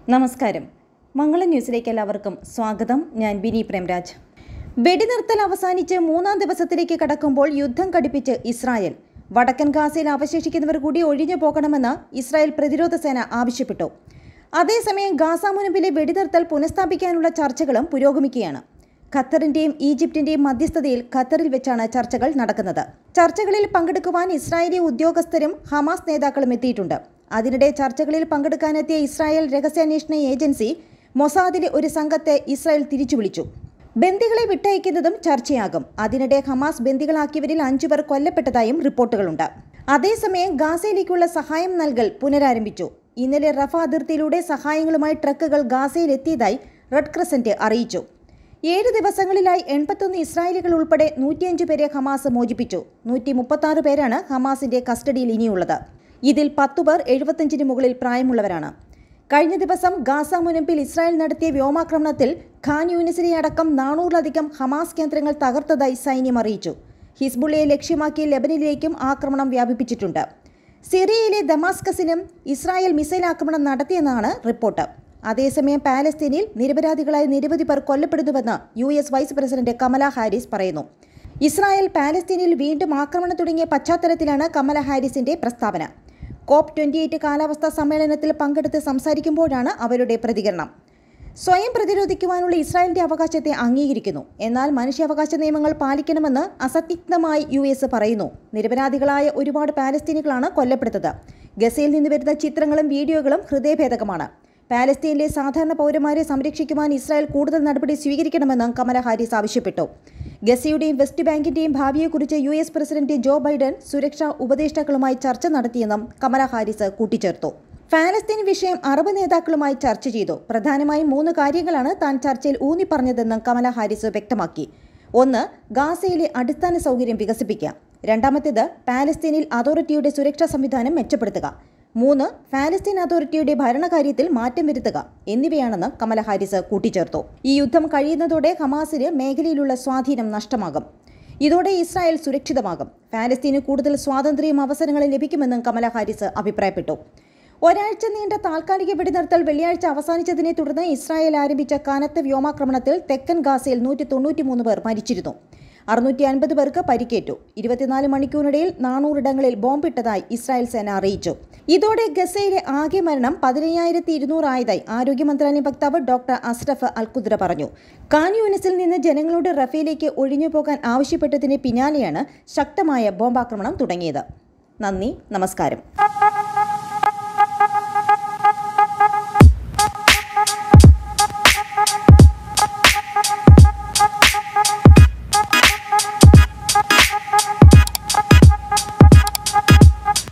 നമസ്കാരം മംഗളം ന്യൂസിലേക്ക് എല്ലാവർക്കും സ്വാഗതം ഞാൻ ബിനി പ്രേംരാജ് വെടിനിർത്തൽ അവസാനിച്ച് മൂന്നാം ദിവസത്തിലേക്ക് കടക്കുമ്പോൾ യുദ്ധം കടുപ്പിച്ച് ഇസ്രായേൽ വടക്കൻ ഗാസയിൽ അവശേഷിക്കുന്നവർ കൂടി ഒഴിഞ്ഞു പോകണമെന്ന് ഇസ്രായേൽ പ്രതിരോധ സേന ആവശ്യപ്പെട്ടു അതേസമയം ഗാസ മുനമ്പിലെ വെടിനിർത്തൽ പുനഃസ്ഥാപിക്കാനുള്ള ചർച്ചകളും പുരോഗമിക്കുകയാണ് ഖത്തറിന്റെയും ഈജിപ്തിന്റെയും മധ്യസ്ഥതയിൽ ഖത്തറിൽ വെച്ചാണ് ചർച്ചകൾ നടക്കുന്നത് ചർച്ചകളിൽ പങ്കെടുക്കുവാൻ ഇസ്രായേലി ഉദ്യോഗസ്ഥരും ഹമാസ് നേതാക്കളും എത്തിയിട്ടുണ്ട് അതിനിടെ ചർച്ചകളിൽ പങ്കെടുക്കാനെത്തിയ ഇസ്രായേൽ രഹസ്യാന്വേഷണ ഏജൻസി മൊസാദിലെ ഒരു സംഘത്തെ ഇസ്രായേൽ തിരിച്ചു വിളിച്ചു ബന്ദികളെ വിട്ടയക്കുന്നതും ചർച്ചയാകും അതിനിടെ ഹമാസ് ബന്ദികളാക്കിയവരിൽ അഞ്ചുപേർ കൊല്ലപ്പെട്ടതായും റിപ്പോർട്ടുകളുണ്ട് അതേസമയം ഗാസയിലേക്കുള്ള സഹായം നൽകൽ പുനരാരംഭിച്ചു ഇന്നലെ റഫ അതിർത്തിയിലൂടെ സഹായങ്ങളുമായി ട്രക്കുകൾ ഗാസയിൽ എത്തിയതായി റെഡ് ക്രസന്റ് അറിയിച്ചു ഏഴ് ദിവസങ്ങളിലായി എൺപത്തൊന്ന് ഇസ്രായേലികൾ ഉൾപ്പെടെ നൂറ്റിയഞ്ച് പേരെ ഹമാസ് മോചിപ്പിച്ചു നൂറ്റി മുപ്പത്താറ് പേരാണ് ഹമാസിന്റെ കസ്റ്റഡിയിൽ ഇനിയുള്ളത് ഇതിൽ പത്തുപേർ എഴുപത്തഞ്ചിന് മുകളിൽ പ്രായമുള്ളവരാണ് കഴിഞ്ഞ ദിവസം ഗാസ മുനമ്പിൽ ഇസ്രായേൽ നടത്തിയ വ്യോമാക്രമണത്തിൽ ഖാൻ യൂനിസിനെ അടക്കം നാനൂറിലധികം ഹമാസ് കേന്ദ്രങ്ങൾ തകർത്തതായി സൈന്യം അറിയിച്ചു ഹിസ്ബുള്ളയെ ലക്ഷ്യമാക്കി ലെബനിലേക്കും ആക്രമണം വ്യാപിപ്പിച്ചിട്ടുണ്ട് സിറിയയിലെ ദമാസ്കസിലും ഇസ്രായേൽ മിസൈൽ ആക്രമണം നടത്തിയെന്നാണ് റിപ്പോർട്ട് അതേസമയം പാലസ്തീനിൽ നിരപരാധികളായ നിരവധി പേർ കൊല്ലപ്പെടുന്നുവെന്ന് U S vice president Kamala Harris പറയുന്നു ഇസ്രായേൽ പാലസ്തീനിൽ വീണ്ടും ആക്രമണം തുടങ്ങിയ പശ്ചാത്തലത്തിലാണ് കമല ഹാരിസിന്റെ പ്രസ്താവന കോപ്പ് ട്വന്റി എയ്റ്റ് കാലാവസ്ഥാ സമ്മേളനത്തിൽ പങ്കെടുത്ത് സംസാരിക്കുമ്പോഴാണ് അവരുടെ പ്രതികരണം സ്വയം പ്രതിരോധിക്കുവാനുള്ള ഇസ്രായേലിന്റെ അവകാശത്തെ അംഗീകരിക്കുന്നു എന്നാൽ മനുഷ്യാവകാശ നിയമങ്ങൾ പാലിക്കണമെന്ന് അസന്നിഗ്ധമായി യു എസ് പറയുന്നു നിരപരാധികളായ ഒരുപാട് പാലസ്തീനികളാണ് കൊല്ലപ്പെടുത്തത് ഗസയിൽ നിന്ന് വരുന്ന ചിത്രങ്ങളും വീഡിയോകളും ഹൃദയഭേദകമാണ് പാലസ്തീനിലെ സാധാരണ പൗരന്മാരെ സംരക്ഷിക്കുവാൻ ഇസ്രായേൽ കൂടുതൽ നടപടി സ്വീകരിക്കണമെന്ന് കമല ഹാരിസ് ആവശ്യപ്പെട്ടു ഗസയുടെയും വെസ്റ്റ് ബാങ്കിന്റെയും ഭാവിയെക്കുറിച്ച് U S president Joe Biden സുരക്ഷാ ഉപദേഷ്ടാക്കളുമായി ചർച്ച നടത്തിയെന്നും കമല ഹാരിസ് കൂട്ടിച്ചേർത്തു ഫലസ്തീൻ വിഷയം അറബ് നേതാക്കളുമായി ചർച്ച ചെയ്തു പ്രധാനമായും മൂന്ന് കാര്യങ്ങളാണ് താൻ ചർച്ചയിൽ ഊന്നിപ്പറഞ്ഞതെന്നും കമല ഹാരിസ് വ്യക്തമാക്കി ഒന്ന് ഗാസയിലെ അടിസ്ഥാന സൗകര്യം വികസിപ്പിക്കുക രണ്ടാമത്തേത് പാലസ്തീനിൽ അതോറിറ്റിയുടെ സുരക്ഷാ സംവിധാനം മെച്ചപ്പെടുത്തുക മൂന്ന് ഫാലസ്തീൻ അതോറിറ്റിയുടെ ഭരണകാര്യത്തിൽ മാറ്റം വരുത്തുക എന്നിവയാണെന്ന് കമല ഹാരിസ് കൂട്ടിച്ചേർത്തു ഈ യുദ്ധം കഴിയുന്നതോടെ ഹമാസിന് മേഖലയിലുള്ള സ്വാധീനം നഷ്ടമാകും ഇതോടെ ഇസ്രായേൽ സുരക്ഷിതമാകും ഫാലസ്തീന് കൂടുതൽ സ്വാതന്ത്ര്യവും അവസരങ്ങളും ലഭിക്കുമെന്നും കമല ഹാരിസ് അഭിപ്രായപ്പെട്ടു ഒരാഴ്ച നീണ്ട താൽക്കാലിക വെടിനിർത്തൽ വെള്ളിയാഴ്ച അവസാനിച്ചതിനെ തുടർന്ന് ഇസ്രായേൽ ആരംഭിച്ച കനത്ത വ്യോമാക്രമണത്തിൽ തെക്കൻ ഗാസയിൽ നൂറ്റി തൊണ്ണൂറ്റിമൂന്ന് പേർ മരിച്ചിരുന്നു അറുന്നൂറ്റി അൻപത് പേർക്ക് പരിക്കേറ്റു ഇരുപത്തിനാല് മണിക്കൂറിനിടയിൽ നാനൂറിടങ്ങളിൽ ബോംബിട്ടതായി ഇസ്രായേൽ സേന അറിയിച്ചു ഇതോടെ ഗസയിലെ ആകെ മരണം പതിനയ്യായിരത്തി ഇരുന്നൂറായതായി ആരോഗ്യ മന്ത്രാലയം വക്താവ് ഡോക്ടർ അസ്രഫ് അൽകുദ്ര പറഞ്ഞു കാൻ യൂണിസിൽ നിന്ന് ജനങ്ങളോട് റഫേലേക്ക് ഒഴിഞ്ഞു പോകാൻ ആവശ്യപ്പെട്ടതിന് പിന്നാലെയാണ് ശക്തമായ ബോംബാക്രമണം തുടങ്ങിയത് നന്ദി നമസ്കാരം